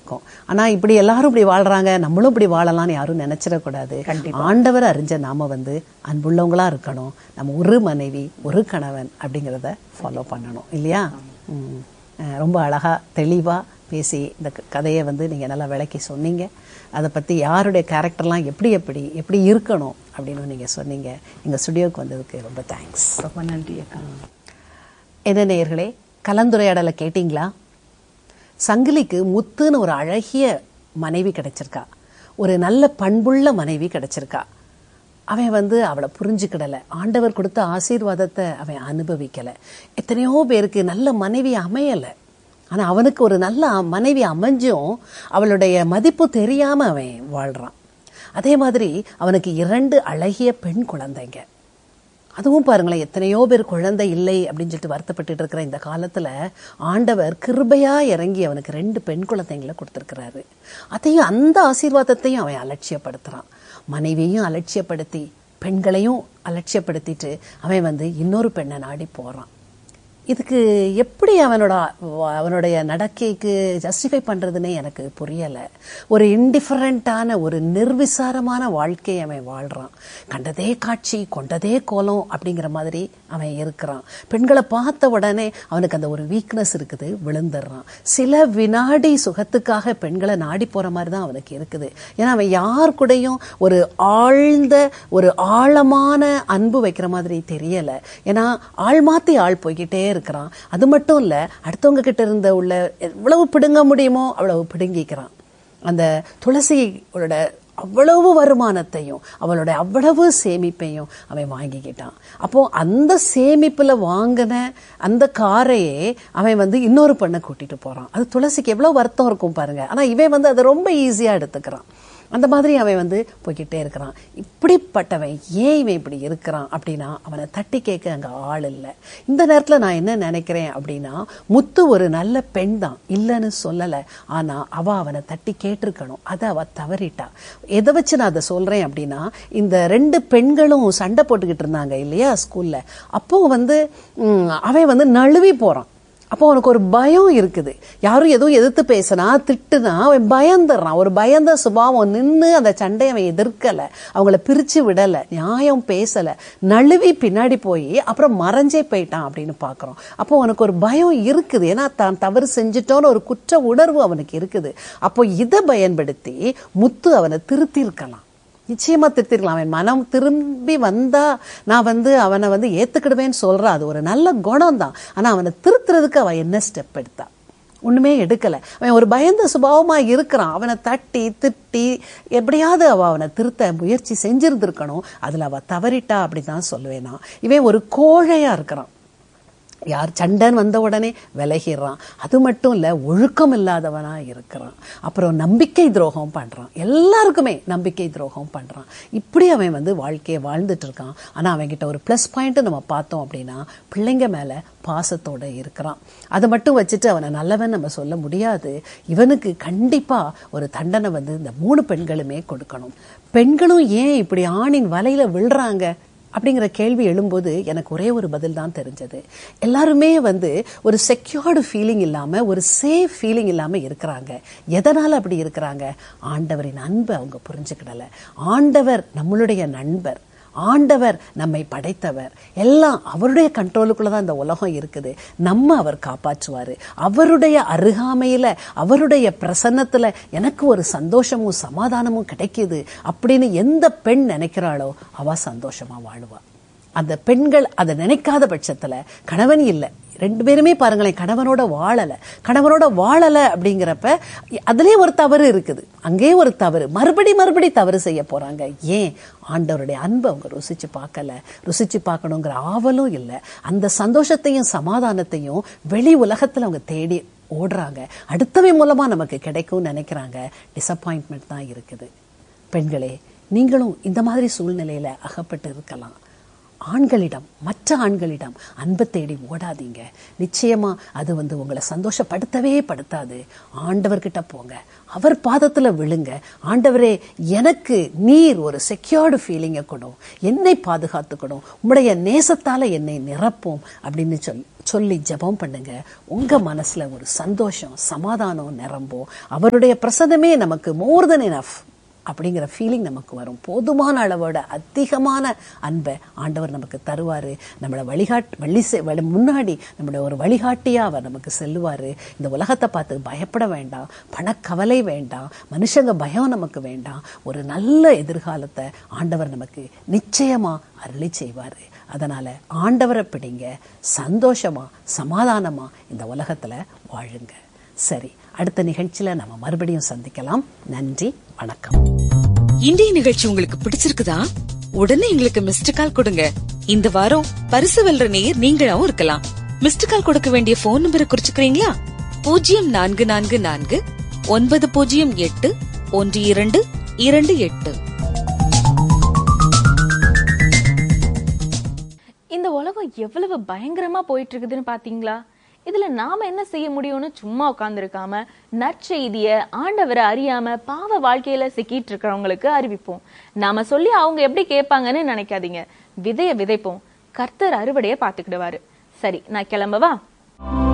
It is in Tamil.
இருக்கும் ஆனா இப்படி எல்லாரும் இப்படி வாழ்றாங்க நம்மளும் இப்படி வாழலாம்னு யாரும் நினைச்சிடக்கூடாது ஆண்டவர் அறிஞ்ச நாம வந்து அன்புள்ளவங்களா இருக்கணும் நம்ம ஒரு மனைவி ஒரு கணவன் அப்படிங்கிறத ஃபாலோ பண்ணணும் இல்லையா ம். அஹ் ரொம்ப அழகா தெளிவா பேசி இந்த க- கதையை வந்து நீங்க நல்லா விளக்கி சொன்னீங்க அதை பத்தி யாருடைய கேரக்டர்லாம் எப்படி எப்படி எப்படி இருக்கணும் அப்படின்னு நீங்க சொன்னீங்க எங்க ஸ்டுடியோக்கு வந்ததுக்கு ரொம்ப தேங்க்ஸ் ரொம்ப நன்றி அக்கா என்ன நேயர்களே கலந்துரையாடலை கேட்டிங்களா சங்கிலிக்கு முத்துன்னு ஒரு அழகிய மனைவி கிடைச்சிருக்கா ஒரு நல்ல பண்புள்ள மனைவி கிடைச்சிருக்கா அவன் வந்து அவளை புரிஞ்சுக்கிடல ஆண்டவர் கொடுத்த ஆசீர்வாதத்தை அவன் அனுபவிக்கல எத்தனையோ பேருக்கு நல்ல மனைவி அமையல ஆனா அவனுக்கு ஒரு நல்ல மனைவி அமைஞ்சும் அவளுடைய மதிப்பு தெரியாம அவன் வாழ்றான் அதே மாதிரி அவனுக்கு இரண்டு அழகிய பெண் குழந்தைங்க அதுவும் பாருங்களேன் எத்தனையோ பேர் குழந்தை இல்லை அப்படின்னு சொல்லிட்டு வருத்தப்பட்டுட்டு இருக்கிற இந்த காலத்துல ஆண்டவர் கிருபையா இறங்கி அவனுக்கு ரெண்டு பெண் குழந்தைங்களை கொடுத்திருக்கிறாரு அதையும் அந்த ஆசீர்வாதத்தையும் அவன் அலட்சியப்படுத்துறான் மனைவியையும் அலட்சியப்படுத்தி பெண்களையும் அலட்சியப்படுத்திட்டு அவன் வந்து இன்னொரு பெண்ணை நாடி போறான் இதுக்கு எப்படி அவனோட அவனுடைய நடக்கைக்கு ஜஸ்டிஃபை பண்றதுன்னே எனக்கு புரியல ஒரு இன்டிஃபரண்டான ஒரு நிர்விசாரமான வாழ்க்கையை அவன் வாழ்றான் கண்டதே காட்சி கொண்டதே கோலம் அப்படிங்கிற மாதிரி அவன் இருக்கிறான் பெண்களை பார்த்த உடனே அவனுக்கு அந்த ஒரு வீக்னஸ் இருக்குது விழுந்துடுறான் சில வினாடி சுகத்துக்காக பெண்களை நாடி போற மாதிரி தான் அவனுக்கு இருக்குது ஏன்னா அவன் யார் கூடயும் ஒரு ஆழ்ந்த ஒரு ஆழமான அன்பு வைக்கிற மாதிரி தெரியல ஏன்னா ஆள் மாத்தி ஆள் போய்கிட்டே இருக்கிறான் அது மட்டும் இல்ல அடுத்தவங்க கிட்ட இருந்த உள்ள எவ்வளவு பிடுங்க முடியுமோ அவ்வளவு பிடுங்கிக்கிறான் அந்த துளசியோட அவ்வளவு வருமானத்தையும் அவளோட அவ்வளவு சேமிப்பையும் அவன் வாங்கிக்கிட்டான் அப்போ அந்த சேமிப்புல வாங்கின அந்த காரையே அவன் வந்து இன்னொரு பெண்ணை கூட்டிட்டு போறான் அது துளசிக்கு எவ்வளவு வருத்தம் இருக்கும் பாருங்க ஆனா இவன் வந்து அதை ரொம்ப ஈஸியா எடுத்துக்கிறான் அந்த மாதிரி அவன் வந்து போய்கிட்டே இருக்கிறான் இப்படிப்பட்டவன் ஏன் இவன் இப்படி இருக்கிறான் அப்படின்னா அவனை தட்டி கேட்க அங்க ஆள் இல்லை இந்த நேரத்துல நான் என்ன நினைக்கிறேன் அப்படின்னா முத்து ஒரு நல்ல பெண் தான் இல்லைன்னு சொல்லல ஆனா அவ அவனை தட்டி கேட்டிருக்கணும் அதை அவ தவறிட்டா எதை வச்சு நான் அதை சொல்றேன் அப்படின்னா இந்த ரெண்டு பெண்களும் சண்டை போட்டுக்கிட்டு இருந்தாங்க இல்லையா ஸ்கூல்ல அப்போ வந்து ம், அவன் வந்து நழுவி போறான் அப்போ அவனுக்கு ஒரு பயம் இருக்குது யாரும் எதுவும் எதிர்த்து பேசினா திட்டுனா அவன் பயந்துடுறான் ஒரு பயந்த சுபாவம் நின்று அந்த சண்டையை அவன் எதிர்க்கல அவங்கள பிரிச்சு விடல நியாயம் பேசல நழுவி பின்னாடி போய் அப்புறம் மறைஞ்சே போயிட்டான் அப்படின்னு பாக்குறோம் அப்போ அவனுக்கு ஒரு பயம் இருக்குது ஏன்னா தான் தவறு செஞ்சுட்டோன்னு ஒரு குற்ற உணர்வு அவனுக்கு இருக்குது அப்போ இதை பயன்படுத்தி முத்து அவனை திருத்தி இருக்கலாம் நிச்சயமா திருத்திருக்கலாம் அவன் மனம் திரும்பி வந்தா நான் வந்து அவனை வந்து ஏத்துக்கிடுவேன்னு சொல்றான் அது ஒரு நல்ல குணம் தான் ஆனா அவனை திருத்துறதுக்கு அவன் என்ன ஸ்டெப் எடுத்தா ஒண்ணுமே எடுக்கல அவன் ஒரு பயந்த சுபாவமா இருக்கிறான் அவனை தட்டி திட்டி எப்படியாவது அவ அவனை திருத்த முயற்சி செஞ்சிருந்திருக்கணும் அதுல அவ தவறிட்டா அப்படிதான் சொல்லுவேன் நான் இவன் ஒரு கோழையா இருக்கிறான் யார் சண்டன் வந்த உடனே விலகிடுறான் அது மட்டும் இல்ல ஒழுக்கம் இல்லாதவனா இருக்கிறான் அப்புறம் நம்பிக்கை துரோகம் பண்றான் எல்லாருக்குமே நம்பிக்கை துரோகம் பண்றான் இப்படி அவன் வந்து வாழ்க்கையை வாழ்ந்துட்டு இருக்கான் ஆனா அவன்கிட்ட ஒரு ப்ளஸ் பாயிண்ட் நம்ம பார்த்தோம் அப்படின்னா பிள்ளைங்க மேல பாசத்தோட இருக்கிறான் அதை மட்டும் வச்சுட்டு அவனை நல்லவன் நம்ம சொல்ல முடியாது இவனுக்கு கண்டிப்பா ஒரு தண்டனை வந்து இந்த மூணு பெண்களுமே கொடுக்கணும் பெண்களும் ஏன் இப்படி ஆணின் வலையில விழுறாங்க அப்படிங்கிற கேள்வி எழும்போது எனக்கு ஒரே ஒரு பதில் தான் தெரிஞ்சது எல்லாருமே வந்து ஒரு செக்யூர்டு ஃபீலிங் இல்லாம ஒரு சேஃப் ஃபீலிங் இல்லாம இருக்கிறாங்க எதனால அப்படி இருக்கிறாங்க ஆண்டவரின் அன்பை அவங்க புரிஞ்சுக்கிடல ஆண்டவர் நம்மளுடைய நண்பர் ஆண்டவர் நம்மை படைத்தவர் எல்லாம் அவருடைய கண்ட்ரோலுக்குள்ள தான் இந்த உலகம் இருக்குது நம்ம அவர் காப்பாற்றுவாரு அவருடைய அருகாமையில அவருடைய பிரசன்னத்துல எனக்கு ஒரு சந்தோஷமும் சமாதானமும் கிடைக்குது அப்படின்னு எந்த பெண் நினைக்கிறாளோ அவ சந்தோஷமா வாழுவா அந்த பெண்கள் அதை நினைக்காத பட்சத்துல கணவன் இல்லை ரெண்டு பேருமே பாருங்களேன் கணவனோட வாழல கணவனோட வாழல அப்படிங்கிறப்ப அதுலயே ஒரு தவறு இருக்குது அங்கேயே ஒரு தவறு மறுபடி மறுபடி தவறு செய்ய போறாங்க ஏன் ஆண்டவருடைய அன்பு அவங்க ருசிச்சு பார்க்கல ருசிச்சு பார்க்கணுங்கிற ஆவலும் இல்லை அந்த சந்தோஷத்தையும் சமாதானத்தையும் வெளி உலகத்துல அவங்க தேடி ஓடுறாங்க அடுத்தவை மூலமா நமக்கு கிடைக்கும்னு நினைக்கிறாங்க டிசப்பாயின்மெண்ட் தான் இருக்குது பெண்களே நீங்களும் இந்த மாதிரி சூழ்நிலையில அகப்பட்டு இருக்கலாம் ஆண்களிடம் மற்ற ஆண்களிடம் அன்பை தேடி ஓடாதீங்க நிச்சயமா அது வந்து உங்களை சந்தோஷப்படுத்தவே படுத்தாது ஆண்டவர்கிட்ட போங்க அவர் பாதத்துல விழுங்க ஆண்டவரே எனக்கு நீர் ஒரு செக்யூர்டு ஃபீலிங்கை கொடும் என்னை பாதுகாத்துக்கணும் உம்முடைய நேசத்தால என்னை நிரப்பும் அப்படின்னு சொல் சொல்லி ஜெபம் பண்ணுங்க உங்க மனசுல ஒரு சந்தோஷம் சமாதானம் நிரம்பும் அவருடைய பிரசனமே நமக்கு மோர் தென் எனஃப் அப்படிங்கிற ஃபீலிங் நமக்கு வரும் போதுமான அளவோட அதிகமான அன்பை ஆண்டவர் நமக்கு தருவார் நம்மளை வழிகாட் வழி செ- வழி- முன்னாடி நம்மளோட ஒரு வழிகாட்டியாக அவர் நமக்கு செல்லுவார் இந்த உலகத்தை பார்த்து பயப்பட வேண்டாம் பணக்கவலை வேண்டாம் மனுஷங்க பயம் நமக்கு வேண்டாம் ஒரு நல்ல எதிர்காலத்தை ஆண்டவர் நமக்கு நிச்சயமாக அருளி செய்வார் அதனால் ஆண்டவரை பிடிங்க சந்தோஷமா சமாதானமா இந்த உலகத்தில் வாழுங்க சரி அடுத்த நிகழ்ச்சியில் நம்ம மறுபடியும் சந்திக்கலாம் நன்றி வணக்கம் இன்றைய நிகழ்ச்சி உங்களுக்கு பிடிச்சிருக்குதா உடனே எங்களுக்கு மிஸ்டு கால் கொடுங்க இந்த வாரம் பரிசு வெல்ற நேயர் நீங்களாவும் இருக்கலாம் மிஸ்டு கால் கொடுக்க வேண்டிய போன் நம்பரை குறிச்சுக்கிறீங்களா பூஜ்ஜியம் நான்கு நான்கு நான்கு ஒன்பது பூஜ்ஜியம் எட்டு ஒன்று இரண்டு இரண்டு எட்டு இந்த உலகம் எவ்வளவு பயங்கரமா போயிட்டு இருக்குதுன்னு பாத்தீங்களா இதுல நாம என்ன செய்ய முடியும்னு சும்மா உட்கார்ந்துருக்காம நற்செய்திய ஆண்டவரை அறியாம பாவ வாழ்க்கையில சிக்கிட்டு இருக்கிறவங்களுக்கு அறிவிப்போம் நாம சொல்லி அவங்க எப்படி கேட்பாங்கன்னு நினைக்காதீங்க விதைய விதைப்போம் கர்த்தர் அறுவடைய பாத்துக்கிடுவாரு சரி நான் கிளம்பவா